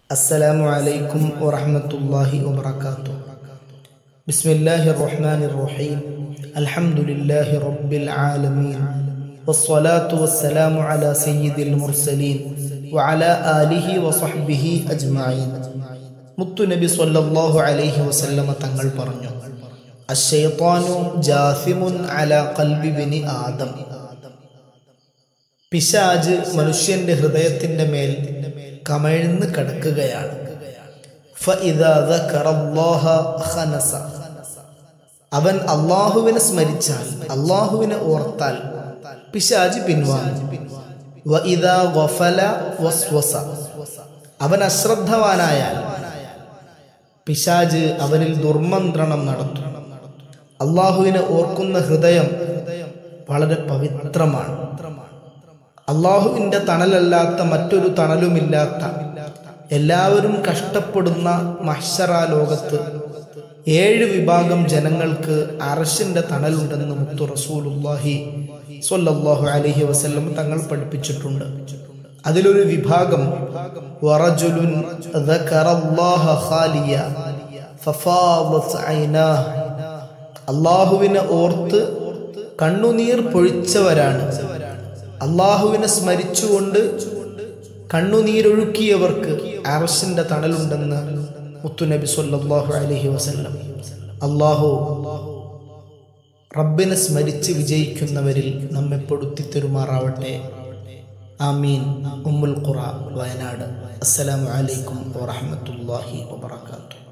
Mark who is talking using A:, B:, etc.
A: السلام عليكم ورحمة الله وبركاته بسم الله الرحمن الرحيم الحمد لله رب العالمين والصلاة والسلام على سيد المرسلين وعلى آله وصحبه أجمعين മുത്തുനബി സല്ലല്ലാഹു അലൈഹി വസല്ലമ തങ്ങൾ പറഞ്ഞു അശ്ശൈത്താനു ജാസിമുൻ അല ഖൽബി ബിനി ആദം പിശാജ് മനുഷ്യന്റെ ഹൃദയത്തിന്റെ മേൽ കമഴ്ന്ന് കിടക്കുകയാണ് ഫഇദാ ദക്കറല്ലാഹ ഖനസ. അവൻ അള്ളാഹുവിനെ സ്മരിച്ചാൽ അള്ളാഹുവിനെ ഓർത്താൽ പിശാജ് പിൻവാങ്ങും വഇദാ ഗഫല വസ്വസ. അവൻ അശ്രദ്ധവാനായാൽ പിശാജ് അവനിൽ ദുർമന്ത്രണം നടത്തും അള്ളാഹുവിനെ ഓർക്കുന്ന ഹൃദയം വളരെ പവിത്രമാണ് അള്ളാഹുവിൻ്റെ തണലല്ലാത്ത മറ്റൊരു തണലുമില്ലാത്ത എല്ലാവരും കഷ്ടപ്പെടുന്ന മഹ്ഷറ ലോകത്ത് ഏഴ് വിഭാഗം ജനങ്ങൾക്ക് അറശിന്റെ തണലുണ്ടെന്ന് മുത്തു റസൂലുല്ലാഹി സ്വല്ലല്ലാഹു അലൈഹി വസല്ലം തങ്ങൾ പഠിപ്പിച്ചിട്ടുണ്ട് അതിലൊരു വിഭാഗം വറജുലുൻ ذكرالله خاليا ففاضت عيناه അള്ളാഹുവിനെ ഓർത്ത് കണ്ണുനീർ പൊഴിച്ചവരാണ് അള്ളാഹുവിനെ സ്മരിച്ചുകൊണ്ട് കണ്ണുനീരൊഴുക്കിയവർക്ക് അറശിന്റെ തണലുണ്ടെന്ന് മുത്തുനബി സല്ലല്ലാഹു അലൈഹി വസല്ലം അള്ളാഹു റബ്ബിനെ സ്മരിച്ച് വിജയിക്കുന്നവരിൽ നമ്മെ പെടുത്തി തെരുമാറാവട്ടെ ആമീൻ ഉമ്മുൽ ഖുറ വയനാട് അസ്സലാമു അലൈക്കും വറഹ്മത്തുള്ളാഹി വബറകാതുഹു